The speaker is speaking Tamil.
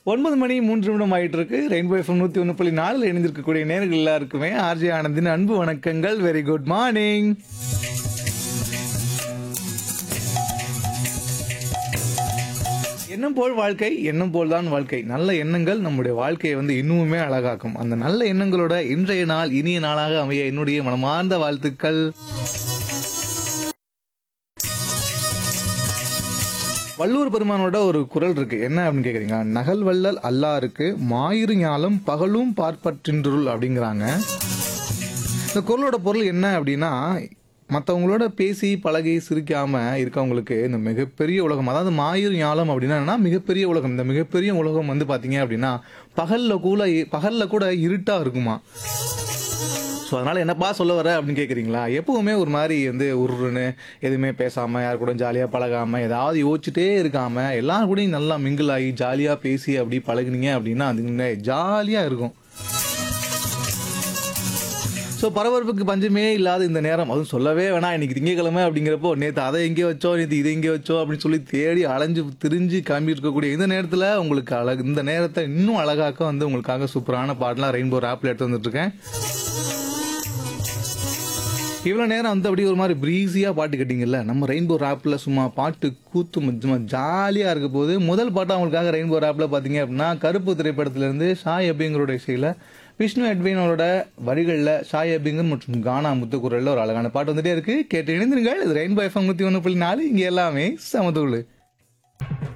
ஒன்பது மணி மூன்று நிமிடம் ஆயிட்டு இருக்கு ரெயின்போ எஃப்எம் நூத்தி ஒன்று புள்ளி நாலில் இணைந்திருக்கக்கூடிய நேர்கள் எல்லாருக்குமே ஆர்ஜே ஆனந்தின் அன்பு வணக்கங்கள் வெரி குட் மார்னிங் எண்ணம் போல் வாழ்க்கை எண்ணம் போல் தான் வாழ்க்கை நல்ல எண்ணங்கள் நம்முடைய வாழ்க்கையை வந்து இன்னுமே அழகாக்கும் அந்த நல்ல எண்ணங்களோட இன்றைய நாள் இனிய நாளாக அமைய என்னுடைய மனமார்ந்த வாழ்த்துக்கள் வள்ளூர் பெருமானோட ஒரு குரல் இருக்கு என்ன அப்படின்னு கேக்குறீங்க நகல் வள்ளல் அல்லாருக்கு மாயிரு ஞாலம் பகலும் பார்ப்பற்றின்றுள் அப்படிங்கிறாங்க இந்த குரலோட பொருள் என்ன அப்படின்னா மற்றவங்களோட பேசி பழகி சிரிக்காம இருக்கவங்களுக்கு இந்த மிகப்பெரிய உலகம் அதாவது மாயிரு ஞாலம் அப்படின்னா என்னன்னா மிகப்பெரிய உலகம் இந்த மிகப்பெரிய உலகம் வந்து பாத்தீங்க அப்படின்னா பகல்ல கூட பகல்ல கூட இருட்டா இருக்குமா ஸோ அதனால் என்னப்பா சொல்ல வர அப்படின்னு கேட்குறீங்களா எப்பவுமே ஒரு மாதிரி வந்து உருன்னு எதுவுமே பேசாமல் யார் கூட ஜாலியாக பழகாமல் ஏதாவது யோசிச்சுட்டே இருக்காமல் எல்லாரும் கூடயும் நல்லா மிங்கிள் ஆகி ஜாலியாக பேசி அப்படி பழகுனீங்க அப்படின்னா அது ஜாலியாக இருக்கும் ஸோ பரபரப்புக்கு பஞ்சமே இல்லாத இந்த நேரம் அதுவும் சொல்லவே வேணாம் இன்னைக்கு திங்கக்கிழமை அப்படிங்கிறப்போ நேற்று அதை எங்கே வச்சோம் நேற்று இதை எங்கே வச்சோம் அப்படின்னு சொல்லி தேடி அலைஞ்சு திரிஞ்சு கிளம்பி இருக்கக்கூடிய இந்த நேரத்தில் உங்களுக்கு அழகு இந்த நேரத்தை இன்னும் அழகாக்க வந்து உங்களுக்காக சூப்பரான பாட்டெலாம் ரெயின்போ ஆப்பில் எடுத்து வந்துட்டு இருக்கேன் இவ்வளோ நேரம் வந்து அப்படியே ஒரு மாதிரி ப்ரீஸியாக பாட்டு கேட்டிங்கல்ல நம்ம ரெயின்போ ஆப்பில் சும்மா பாட்டு கூத்து சும்மா ஜாலியாக இருக்க போது முதல் பாட்டு அவங்களுக்காக ரெயின்போ ஆப்பில் பார்த்தீங்க அப்படின்னா கருப்பு திரைப்படத்திலேருந்து ஷாய் அபிங்கரோட இசையில் விஷ்ணு அட்வினோட வரிகளில் ஷாய் அபிங்கர் மற்றும் கானா முத்துக்குரலில் ஒரு அழகான பாட்டு வந்துட்டே இருக்கு கேட்டு இணைந்திருங்கள் இது ரெயின்போ எஃப்எம் நூற்றி ஒன்று புள்ளி நாலு இங்கே எல்லாமே சமதூள்